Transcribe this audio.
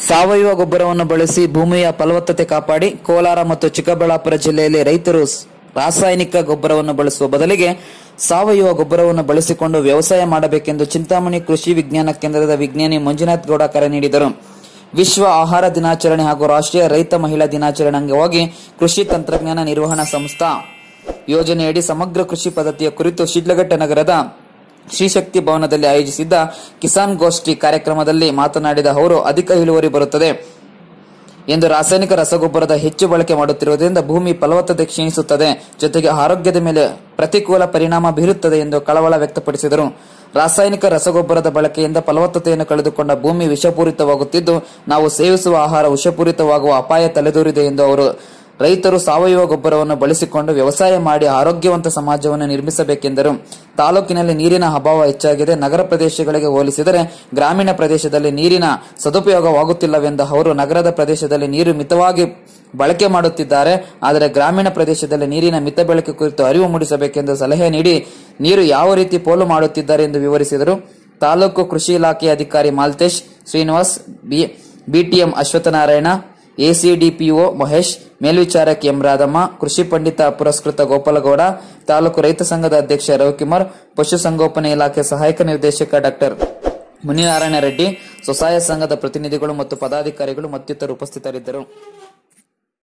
ಸಾವಯವ ಗೊಬ್ಬರವನ್ನು ಬಳಸಿ ಭೂಮಿಯ ಫಲವತ್ತತೆ ಕಾಪಾಡಿ ಕೋಲಾರ ಮತ್ತು ಚಿಕ್ಕಬಳ್ಳಾಪುರ ಜಿಲ್ಲೆಯಲ್ಲಿ ರೈತರು ಸ್- ರಾಸಾಯನಿಕ ಗೊಬ್ಬರವನ್ನು ಬಳಸುವ ಬದಲಿಗೆ ಸಾವಯವ ಗೊಬ್ಬರವನ್ನು ಬಳಸಿಕೊಂಡು ವ್ಯವಸಾಯ ಮಾಡಬೇಕೆಂದು ಚಿಂತಾಮಣಿ ಕೃಷಿ ವಿಜ್ಞಾನ ಕೇಂದ್ರದ ವಿಜ್ಞಾನಿ ಮಂಜುನಾಥ್ ಗೌಡ ಕರೆ ನೀಡಿದರು ವಿಶ್ವ ಆಹಾರ ದಿನಾಚರಣೆ ಹಾಗೂ ರಾಷ್ಟ್ರೀಯ ರೈತ ಮಹಿಳಾ ದಿನಾಚರಣೆ ಅಂಗವಾಗಿ ಕೃಷಿ ತಂತ್ರಜ್ಞಾನ ನಿರ್ವಹಣಾ ಸಂಸ್ಥಾ ಯೋಜನೆಯಡಿ ಸಮಗ್ರ ಕೃಷಿ ಪದ್ಧತಿಯ ಕುರಿತು ಶಿಡ್ಲಘಟ್ಟ ನಗರದ ಶ್ರೀಶಕ್ತಿ ಭವನದಲ್ಲಿ ಆಯೋಜಿಸಿದ್ದ ಕಿಸಾನ್ ಗೋಷ್ಠಿ ಕಾರ್ಯಕ್ರಮದಲ್ಲಿ ಮಾತನಾಡಿದ ಅವರು ಅಧಿಕ ಇಳುವರಿ ಬರುತ್ತದೆ ಎಂದು ರಾಸಾಯನಿಕ ರಸಗೊಬ್ಬರದ ಹೆಚ್ಚು ಬಳಕೆ ಮಾಡುತ್ತಿರುವುದರಿಂದ ಭೂಮಿ ಫಲವತ್ತತೆ ಕ್ಷೀಣಿಸುತ್ತದೆ ಜೊತೆಗೆ ಆರೋಗ್ಯದ ಮೇಲೆ ಪ್ರತಿಕೂಲ ಪರಿಣಾಮ ಬೀರುತ್ತದೆ ಎಂದು ಕಳವಳ ವ್ಯಕ್ತಪಡಿಸಿದರು ರಾಸಾಯನಿಕ ರಸಗೊಬ್ಬರದ ಬಳಕೆಯಿಂದ ಫಲವತ್ತತೆಯನ್ನು ಕಳೆದುಕೊಂಡ ಭೂಮಿ ವಿಷಪೂರಿತವಾಗುತ್ತಿದ್ದು ನಾವು ಸೇವಿಸುವ ಆಹಾರ ವಿಷಪೂರಿತವಾಗುವ ಅಪಾಯ ತಲೆದೂರಿದೆ ಎಂದು ಅವರು ರೈತರು ಸಾವಯವ ಗೊಬ್ಬರವನ್ನು ಬಳಸಿಕೊಂಡು ವ್ಯವಸಾಯ ಮಾಡಿ ಆರೋಗ್ಯವಂತ ಸಮಾಜವನ್ನು ನಿರ್ಮಿಸಬೇಕೆಂದರು ತಾಲೂಕಿನಲ್ಲಿ ನೀರಿನ ಅಭಾವ ಹೆಚ್ಚಾಗಿದೆ ನಗರ ಪ್ರದೇಶಗಳಿಗೆ ಹೋಲಿಸಿದರೆ ಗ್ರಾಮೀಣ ಪ್ರದೇಶದಲ್ಲಿ ನೀರಿನ ಸದುಪಯೋಗವಾಗುತ್ತಿಲ್ಲವೆಂದ ಅವರು ನಗರದ ಪ್ರದೇಶದಲ್ಲಿ ನೀರು ಮಿತವಾಗಿ ಬಳಕೆ ಮಾಡುತ್ತಿದ್ದಾರೆ ಆದರೆ ಗ್ರಾಮೀಣ ಪ್ರದೇಶದಲ್ಲಿ ನೀರಿನ ಮಿತ ಬಳಕೆ ಕುರಿತು ಅರಿವು ಮೂಡಿಸಬೇಕೆಂದು ಸಲಹೆ ನೀಡಿ ನೀರು ಯಾವ ರೀತಿ ಪೋಲು ಮಾಡುತ್ತಿದ್ದಾರೆ ಎಂದು ವಿವರಿಸಿದರು ತಾಲೂಕು ಕೃಷಿ ಇಲಾಖೆ ಅಧಿಕಾರಿ Maltesh Srinivas B BTM Ashwathanarayana ACDPO Mahesh ಮೇಲ್ವಿಚಾರಕಿ ಎಂ ರಾಧಮ್ಮ ಕೃಷಿ ಪಂಡಿತ ಪುರಸ್ಕೃತ ಗೋಪಾಲಗೌಡ ತಾಲೂಕು ರೈತ ಸಂಘದ ಅಧ್ಯಕ್ಷ ರವಿಕುಮಾರ್ ಪಶುಸಂಗೋಪನೆ ಇಲಾಖೆ ಸಹಾಯಕ ನಿರ್ದೇಶಕ ಡಾಕ್ಟರ್ ಮುನಿನಾರಾಯಣ ರೆಡ್ಡಿ ಸ್ವಸಹಾಯ ಸಂಘದ ಪ್ರತಿನಿಧಿಗಳು ಮತ್ತು ಪದಾಧಿಕಾರಿಗಳು ಮತ್ತಿತರರು ಉಪಸ್ಥಿತರಿದ್ದರು